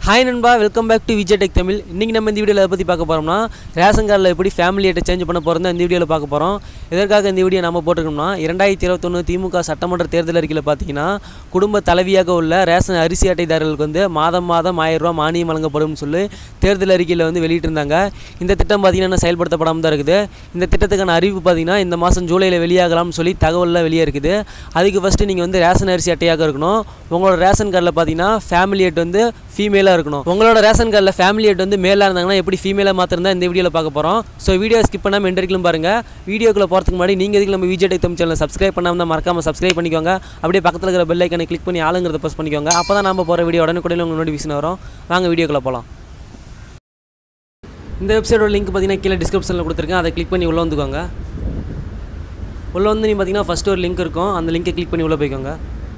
hi நண்பா welcome back to Vijay tech Tamil இன்றைக்கி நம்ம இந்த வீடியோவில் எதை பற்றி பார்க்க போகிறோம்னா ரேஷன் கார்டில் எப்படி ஃபேமிலி ஐட்டை சேஞ்ச் பண்ண போகிறோம் இந்த வீடியோவில் பார்க்க போகிறோம் இதற்காக இந்த வீடியோ நம்ம போட்டிருக்கோம்னா இரண்டாயிரத்தி இருபத்தொன்று திமுக சட்டமன்ற தேர்தல் அறிக்கையில் பார்த்தீங்கன்னா குடும்ப தலைவியாக உள்ள ரேஷன் அரிசி அட்டைதாரர்களுக்கு வந்து மாதம் மாதம் ஆயிரம் ரூபாய் மானியம் வழங்கப்படும் சொல்லி தேர்தல் அறிக்கையில் வந்து வெளியிட்டிருந்தாங்க இந்த திட்டம் பார்த்தீங்கன்னா இன்னும் செயல்படுத்தப்படாமல் தான் இருக்குது இந்த திட்டத்துக்கான அறிவிப்பு பார்த்தீங்கன்னா இந்த மாதம் ஜூலையில் வெளியாகலாம்னு சொல்லி தகவலில் வெளியே இருக்குது அதுக்கு ஃபஸ்ட்டு நீங்கள் வந்து ரேஷன் அரிசி அட்டையாக இருக்கணும் உங்களோட ரேஷன் கார்டில் பார்த்தீங்கன்னா ஃபேமிலி எட் வந்து ஃபீமேலாக இருக்கணும் உங்களோட ரேஷன் கார்டில் ஃபேமிலி எட் வந்து மேலாக இருந்தாங்கன்னா எப்படி ஃபீமேலாக மாத்திருந்தா இந்த வீடியோவில் பார்க்க போகிறோம் ஸோ வீடியோ ஸ்கிப் பண்ணாமல் எண்டரிக்கலும் பாருங்கள் வீடியோக்குள்ளே போகிறதுக்கு முன்னாடி நீங்கள் இதுக்கு நம்ம Vijay tech Tamil channel subscribe பண்ணாமல் தான் மறக்காமல் சப்ஸ்கிரைப் பண்ணிக்கோங்க அப்படியே பக்கத்தில் இருக்கிற பெல் ஐக்கனை கிளிக் பண்ணி ஆளுங்கிறத ப்ரெஸ் பண்ணிக்கோங்க அப்போ தான் நம்ம போகிற வீடியோ உடனுக்குடனே உங்களுக்கு நோட்டிஃபிகேஷன் வரும் வாங்க வீடியோக்குள்ளே போகலாம் இந்த வெப்சைட்டோட லிங்க் பார்த்தீங்கன்னா கீழே டிஸ்கிரிப்ஷனில் கொடுத்துருக்கேன் அதை கிளிக் பண்ணி உள்ளே வந்துக்கோங்க உள்ளே வந்து நீ பார்த்தீங்கன்னா ஃபஸ்ட்டு ஒரு லிங்க் இருக்கும் அந்த லிங்கை கிளிக் பண்ணி உள்ளே போய்க்கோங்க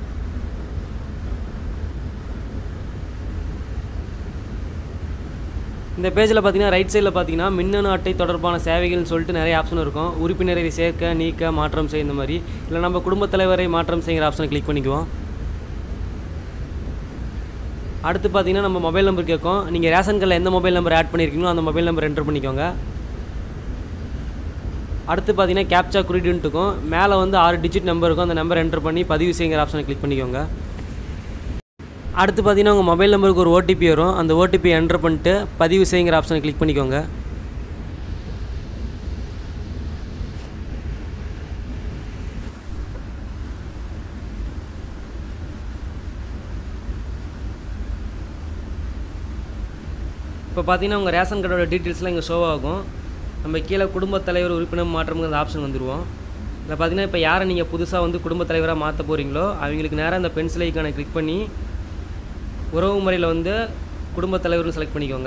இந்த பேஜில் பார்த்தீங்கன்னா ரைட் சைடில் பார்த்தீங்கன்னா மின்னணு அட்டை தொடர்பான சேவைகள்னு சொல்லிட்டு நிறைய ஆப்ஷன் இருக்கும் உறுப்பினரை சேர்க்க நீக்க மாற்றம் செய்ய இந்த மாதிரி இல்லை நம்ம குடும்பத் தலைவரை மாற்றம் செய்கிற ஆப்ஷனை கிளிக் பண்ணிக்குவோம் அடுத்து பார்த்தீங்கன்னா நம்ம மொபைல் நம்பர் கேட்கும் நீங்கள் ரேஷன் கார்டில் எந்த மொபைல் நம்பர் ஆட் பண்ணியிருக்கீங்களோ அந்த மொபைல் நம்பர் என்டர் பண்ணிக்கோங்க அடுத்து பார்த்தீங்கன்னா கேப்சா குறியீடுன்ட்டு இருக்கும் மேலே வந்து ஆறு டிஜிட் நம்பர் இருக்கும் அந்த நம்பர் என்டர் பண்ணி பதிவு செய்யுங்கிற ஆப்ஷனை கிளிக் பண்ணிக்கோங்க அடுத்து பார்த்தீங்கன்னா உங்கள் மொபைல் நம்பருக்கு ஒரு ஓடிபி வரும் அந்த ஓடிபி என்டர் பண்ணிட்டு பதிவு செய்யுங்கிற ஆப்ஷனை கிளிக் பண்ணிக்கோங்க இப்போ பார்த்தீங்கன்னா உங்கள் ரேஷன் கார்டோட டீட்டெயில்ஸ்லாம் இங்கே ஷோ ஆகும் நம்ம கீழே குடும்பத் தலைவர் உறுப்பினர் மாற்றம்ங்கிற ஆப்ஷன் வந்துடுவோம் இதில் பார்த்தீங்கன்னா இப்போ யாரை நீங்கள் புதுசாக வந்து குடும்பத் தலைவராக மாற்ற போகிறீங்களோ அவங்களுக்கு நேராக அந்த பென்சில் ஐக்கானை கிளிக் பண்ணி உறவு முறையில் வந்து குடும்பத் தலைவர்னு செலக்ட் பண்ணிக்கோங்க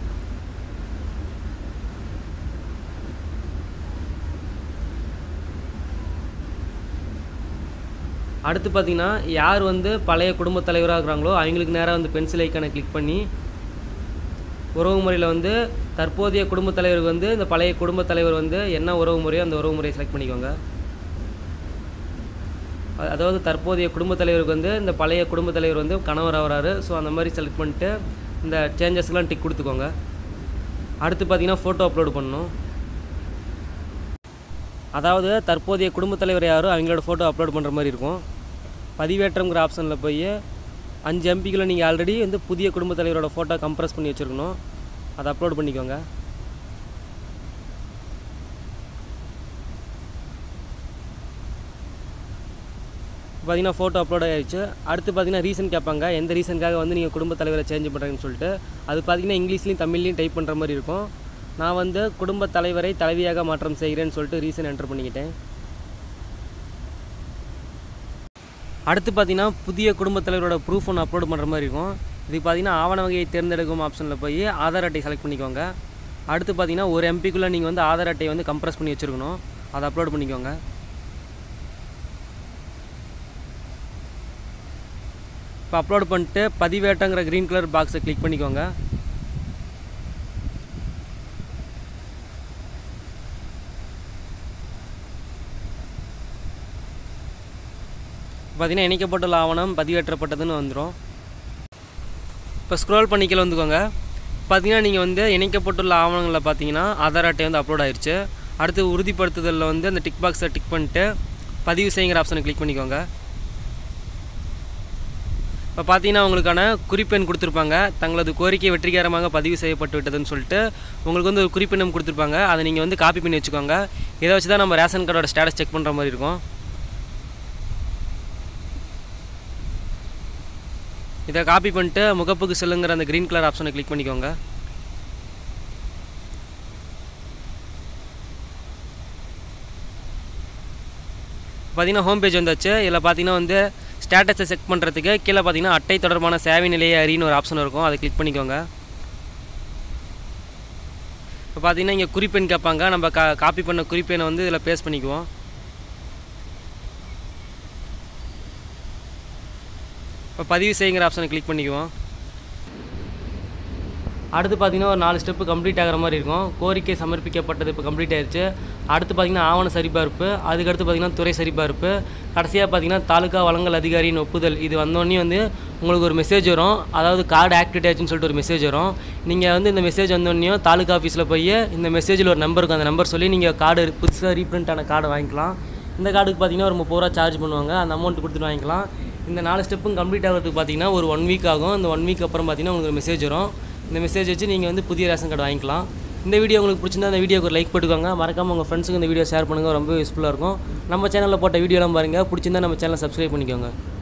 அடுத்து பார்த்தீங்கன்னா யார் வந்து பழைய குடும்பத் தலைவராக இருக்கிறாங்களோ அவங்களுக்கு நேராக வந்து பென்சில் ஐக்கானை கிளிக் பண்ணி உறவு முறையில் வந்து தற்போதைய குடும்பத் தலைவருக்கு வந்து இந்த பழைய குடும்பத் தலைவர் வந்து என்ன உறவு முறையோ அந்த உறவு முறையை செலக்ட் பண்ணிக்கோங்க அ- அதாவது தற்போதைய குடும்பத் தலைவருக்கு வந்து இந்த பழைய குடும்பத் தலைவர் வந்து கணவர் ஆகிறாரு ஸோ அந்த மாதிரி செலக்ட் பண்ணிட்டு இந்த சேஞ்சஸ்லாம் டிக் கொடுத்துக்கோங்க அடுத்து பார்த்தீங்கன்னா ஃபோட்டோ அப்லோட் பண்ணணும் அதாவது தற்போதைய குடும்பத் தலைவர் யாரோ அவங்களோட ஃபோட்டோ அப்லோட் பண்ணுற மாதிரி இருக்கும் பதிவேற்றம்ங்கிற ஆப்ஷனில் போய் அஞ்சு எம்பிக்குள்ள நீங்கள் ஆல்ரெடி வந்து புதிய குடும்பத் தலைவரோட ஃபோட்டோ கம்ப்ரஸ் பண்ணி வச்சுருக்கணும் அதை அப்லோட் பண்ணிக்கோங்க பார்த்தீங்கன்னா ஃபோட்டோ அப்லோட் ஆயிடுச்சு அடுத்து பார்த்தீங்கன்னா ரீசன் கேட்பாங்க எந்த ரீசனுக்காக வந்து நீங்கள் குடும்பத் தலைவரை சேஞ்ச் பண்ணுறீங்கன்னு சொல்லிட்டு அது பார்த்தீங்கன்னா இங்கிலீஷ்லையும் தமிழ்லையும் டைப் பண்ணுற மாதிரி இருக்கும் நான் வந்து குடும்பத் தலைவரை தலைவியாக மாற்றம் செய்கிறேன்னு சொல்லிட்டு ரீசன் என்டர் பண்ணிக்கிட்டேன் அடுத்து பார்த்தீங்கன்னா புதிய குடும்பத் தலைவரோட ப்ரூஃப் ஒன்று அப்லோட் பண்ணுற மாதிரி இருக்கும் இதுக்கு பார்த்தீங்கன்னா ஆவண வகையை தேர்ந்தெடுக்கும் ஆப்ஷனில் போய் ஆதார் அட்டை செலக்ட் பண்ணிக்கோங்க அடுத்து பார்த்தீங்கன்னா ஒரு எம்பிக்குள்ளே நீங்கள் வந்து ஆதார் அட்டையை வந்து கம்ப்ரஸ் பண்ணி வச்சுருக்கணும் அதை அப்லோட் பண்ணிக்கோங்க இப்போ அப்லோட் பண்ணிட்டு பதிவேட்டங்கிற க்ரீன் கலர் பாக்ஸை கிளிக் பண்ணிக்கோங்க பார்த்தீங்கன்னா இணைக்கப்பட்டுள்ள ஆவணம் பதிவேற்றப்பட்டதுன்னு வந்துடும் இப்போ ஸ்க்ரோல் பண்ணி கீழே வந்துக்கோங்க பார்த்தீங்கன்னா நீங்கள் வந்து இணைக்கப்பட்டுள்ள ஆவணங்களில் பார்த்தீங்கன்னா ஆதார் அட்டை வந்து அப்லோட் ஆயிருச்சு அடுத்து உறுதிப்படுத்துதலில் வந்து அந்த டிக் பாக்ஸை டிக் பண்ணிட்டு பதிவு செய்யுங்கிற ஆப்ஷனை கிளிக் பண்ணிக்கோங்க இப்போ பார்த்தீங்கன்னா உங்களுக்கான குறிப்பெண் கொடுத்துருப்பாங்க தங்களது கோரிக்கை வெற்றிகரமாக பதிவு செய்யப்பட்டு விட்டதுன்னு சொல்லிட்டு உங்களுக்கு வந்து ஒரு குறிப்பெண்ணும் கொடுத்துருப்பாங்க அதை நீங்கள் வந்து காப்பி பண்ணி வச்சுக்கோங்க இதை வச்சு தான் நம்ம ரேஷன் கார்டோட ஸ்டேட்டஸ் செக் பண்ணுற மாதிரி இருக்கும் இதை காப்பி பண்ணிட்டு முகப்புக்கு செல்லுங்கிற அந்த க்ரீன் கலர் ஆப்ஷனை கிளிக் பண்ணிக்கோங்க பார்த்தீங்கன்னா ஹோம் பேஜ் வந்தாச்சு இதில் பார்த்தீங்கன்னா வந்து ஸ்டேட்டஸை செக் பண்ணுறதுக்கு கீழே பார்த்தீங்கன்னா அட்டை தொடர்பான சேவை நிலையை அறின்னு ஒரு ஆப்ஷன் இருக்கும் அதை கிளிக் பண்ணிக்கோங்க இப்போ பார்த்தீங்கன்னா இங்கே குறிப்பெண் கேட்பாங்க நம்ம கா காப்பி பண்ண குறிப்பெண்ணை வந்து இதில் பேஸ்ட் பண்ணிக்குவோம் இப்போ பதிவு செய்யுங்கிற ஆப்ஷனை கிளிக் பண்ணிக்குவோம் அடுத்து பார்த்தீங்கன்னா ஒரு நாலு ஸ்டெப்பு கம்ப்ளீட் ஆகிற மாதிரி இருக்கும் கோரிக்கை சமர்ப்பிக்கப்பட்டது இப்போ கம்ப்ளீட் ஆயிருச்சு அடுத்து பார்த்தீங்கன்னா ஆவண சரிபார்ப்பு அதுக்கடுத்து பார்த்தீங்கன்னா துறை சரிபார்ப்பு கடைசியாக பார்த்தீங்கன்னா தாலுகா வழங்கல் அதிகாரியின் ஒப்புதல் இது வந்தோடனே வந்து உங்களுக்கு ஒரு மெசேஜ் வரும் அதாவது கார்டு ஆக்டிவேட் ஆச்சுன்னு சொல்லிட்டு ஒரு மெசேஜ் வரும் நீங்கள் வந்து இந்த மெசேஜ் வந்தோடனே தாலுகா ஆஃபீஸில் போய் இந்த மெசேஜில் ஒரு நம்பர் இருக்கும் அந்த நம்பர் சொல்லி நீங்கள் கார்டு புதுசாக ரீப்ரிண்ட் ஆன கார்டை வாங்கிக்கலாம் இந்த கார்டுக்கு பார்த்தீங்கன்னா ஒரு முப்பது ரூபா சார்ஜ் பண்ணுவாங்க அந்த அமௌண்ட் கொடுத்துட்டு வாங்கிக்கலாம் இந்த நாலு ஸ்டெப்பும் கம்ப்ளீட் ஆகிறதுக்கு பார்த்தீங்கன்னா ஒரு ஒன் வீக் ஆகும் இந்த ஒன் வீக் அப்புறம் பார்த்தீங்கன்னா உங்களுக்கு ஒரு மெசேஜ் வரும் இந்த மெசேஜ் வச்சு நீங்கள் வந்து புதிய ரேஷன் கார்டு வாங்கிக்கலாம் இந்த வீடியோ உங்களுக்கு பிடிச்சிருந்தா அந்த வீடியோக்கு ஒரு லைக் போட்டுக்கோங்க மறக்காமல் உங்கள் ஃப்ரெண்ட்ஸுக்கு இந்த வீடியோ ஷேர் பண்ணுங்கள் ரொம்ப யூஸ்ஃபுல்லாக இருக்கும் நம்ம சேனலில் போட்ட வீடியோலாம் பாருங்கள் பிடிச்சிருந்தா நம்ம சேனலை சப்ஸ்கிரைப் பண்ணிக்கோங்க